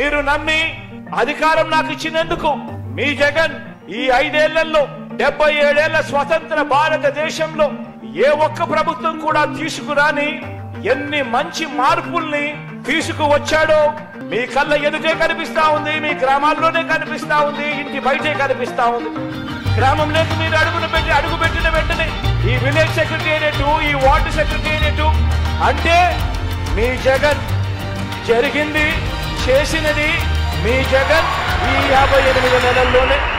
మీరు నమ్మి అధికారం నాకు ఇచ్చినందుకు మీ జగన్ ఈ ఐదేళ్లలో డెబ్బై ఏడేళ్ల స్వతంత్ర భారతదేశంలో ఏ ఒక్క ప్రభుత్వం కూడా తీసుకురాని ఎన్ని మంచి మార్పుల్ని తీసుకువచ్చాడో మీ కళ్ళ ఎదుటే కనిపిస్తా ఉంది మీ గ్రామాల్లోనే కనిపిస్తా ఉంది ఇంటి బయటే కనిపిస్తా ఉంది గ్రామంలోకి మీరు అడుగును పెట్టి అడుగు పెట్టిన వెంటనే ఈ విలేజ్ సెక్రటేరియట్ ఈ వార్డు సెక్రటేరియట్ అంటే మీ జగన్ జరిగింది చేసినది మీ జగన్ ఈ యాభై ఎనిమిది నెలల్లోనే